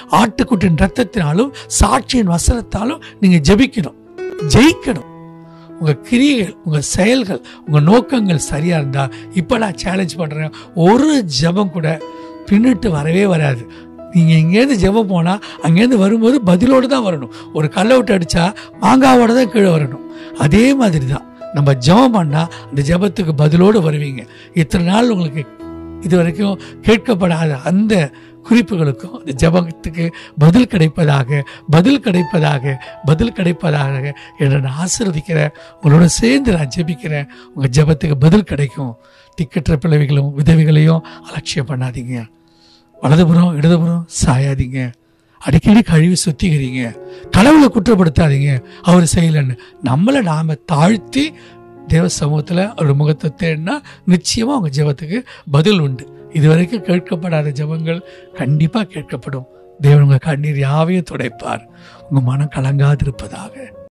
ஆட்டுக்குட்டின் ரத்தத்தினாலும் சாட்சியின் வசனத்தாலும் நீங்க ஜெபிக்கணும் ஜெயிக்கணும் உங்க கிரியைகள் உங்க செயல்கள் உங்க நோக்கங்கள் சரியா இருந்தா இப்ப நான் சேலஞ்ச் பண்றேன் ஒரு ஜெபம் கூட பின்னிட்டு வரவே வராது நீங்க இங்கேருந்து ஜெபம் போனா அங்கேருந்து வரும்போது பதிலோடு தான் வரணும் ஒரு கல்லை விட்டு அடிச்சா மாங்காவோட தான் கீழே வரணும் அதே மாதிரி தான் நம்ம ஜெபம் பண்ணா அந்த ஜெபத்துக்கு பதிலோடு வருவீங்க இத்தனை நாள் உங்களுக்கு இது வரைக்கும் கேட்கப்படாத அந்த குறிப்புகளுக்கும் அந்த ஜெபத்துக்கு பதில் கிடைப்பதாக பதில் கிடைப்பதாக பதில் கிடைப்பதாக என்று நான் ஆசீர்வதிக்கிறேன் உங்களோட சேர்ந்து நான் ஜெபிக்கிறேன் உங்க ஜெபத்துக்கு பதில் கிடைக்கும் திக்கற்ற பிளவிகளும் விதவிகளையும் அலட்சியம் பண்ணாதீங்க வலதுபுறம் இடதுபுறம் சாயாதீங்க அடிக்கடி கழுவி சுத்திக்கிறீங்க கடவுளை குற்றப்படுத்தாதீங்க அவர் செய்யலன்னு நம்மளை நாம தாழ்த்தி தேவ சமூகத்தில் அவருடைய முகத்தை தேடினா நிச்சயமாக உங்கள் ஜெபத்துக்கு பதில் உண்டு இதுவரைக்கும் கேட்கப்படாத ஜெபங்கள் கண்டிப்பாக கேட்கப்படும் தேவன் உங்கள் கண்ணீர் யாவையும் துடைப்பார் உங்கள் மனம் கலங்காதிருப்பதாக